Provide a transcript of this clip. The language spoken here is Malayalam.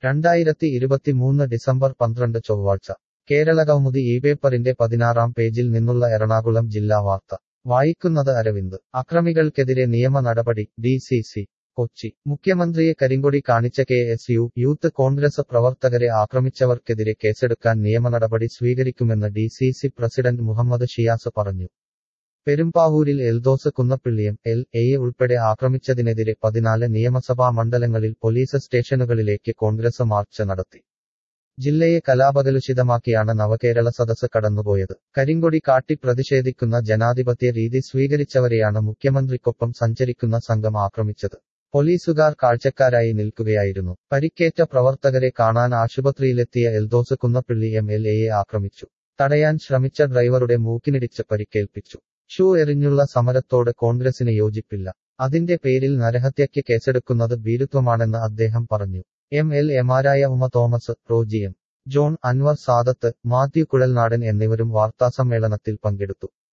രണ്ടായിരത്തി ഇരുപത്തിമൂന്ന് ഡിസംബർ പന്ത്രണ്ട് ചൊവ്വാഴ്ച കേരളകൗമുദി ഈ പേപ്പറിന്റെ പതിനാറാം പേജിൽ നിന്നുള്ള എറണാകുളം ജില്ലാ വാർത്ത വായിക്കുന്നത് അരവിന്ദ് അക്രമികൾക്കെതിരെ നിയമ നടപടി ഡി സി സി കൊച്ചി മുഖ്യമന്ത്രിയെ കരിങ്കൊടി കാണിച്ച K S U youth Congress പ്രവർത്തകരെ ആക്രമിച്ചവർക്കെതിരെ കേസെടുക്കാൻ നിയമനടപടി സ്വീകരിക്കുമെന്ന് D C C president Muhammad Shiyas പറഞ്ഞു പെരുമ്പാവൂരിൽ എൽദോസ് കുന്നപ്പിള്ളിയം എൽ എയെ ഉൾപ്പെടെ ആക്രമിച്ചതിനെതിരെ പതിനാല് നിയമസഭാ മണ്ഡലങ്ങളിൽ പോലീസ് സ്റ്റേഷനുകളിലേക്ക് കോൺഗ്രസ് മാർച്ച് നടത്തി ജില്ലയെ കലാപകലുഷിതമാക്കിയാണ് നവകേരള സദസ് കടന്നുപോയത് കരിങ്കൊടി കാട്ടി പ്രതിഷേധിക്കുന്ന ജനാധിപത്യ രീതി സ്വീകരിച്ചവരെയാണ് മുഖ്യമന്ത്രിക്കൊപ്പം സഞ്ചരിക്കുന്ന സംഘം ആക്രമിച്ചത് പോലീസുകാർ കാഴ്ചക്കാരായി നിൽക്കുകയായിരുന്നു പരിക്കേറ്റ പ്രവർത്തകരെ കാണാൻ ആശുപത്രിയിലെത്തിയ എൽദോസ് കുന്നപ്പിള്ളി എം എൽ എയെ ആക്രമിച്ചു തടയാൻ ശ്രമിച്ച ഡ്രൈവറുടെ മൂക്കിനിടിച്ച് പരിക്കേൽപ്പിച്ചു ഷൂ എറിഞ്ഞുള്ള സമരത്തോട് കോൺഗ്രസിന് യോജിപ്പില്ല അതിന്റെ പേരിൽ നരഹത്യയ്ക്ക് കേസെടുക്കുന്നത് ഭീരുത്വമാണെന്ന് അദ്ദേഹം പറഞ്ഞു എം എൽ എമാരായ ഉമ തോമസ് റോജി എം ജോൺ അൻവർ സാദത്ത് മാത്യു കുഴൽനാടൻ എന്നിവരും വാർത്താസമ്മേളനത്തിൽ പങ്കെടുത്തു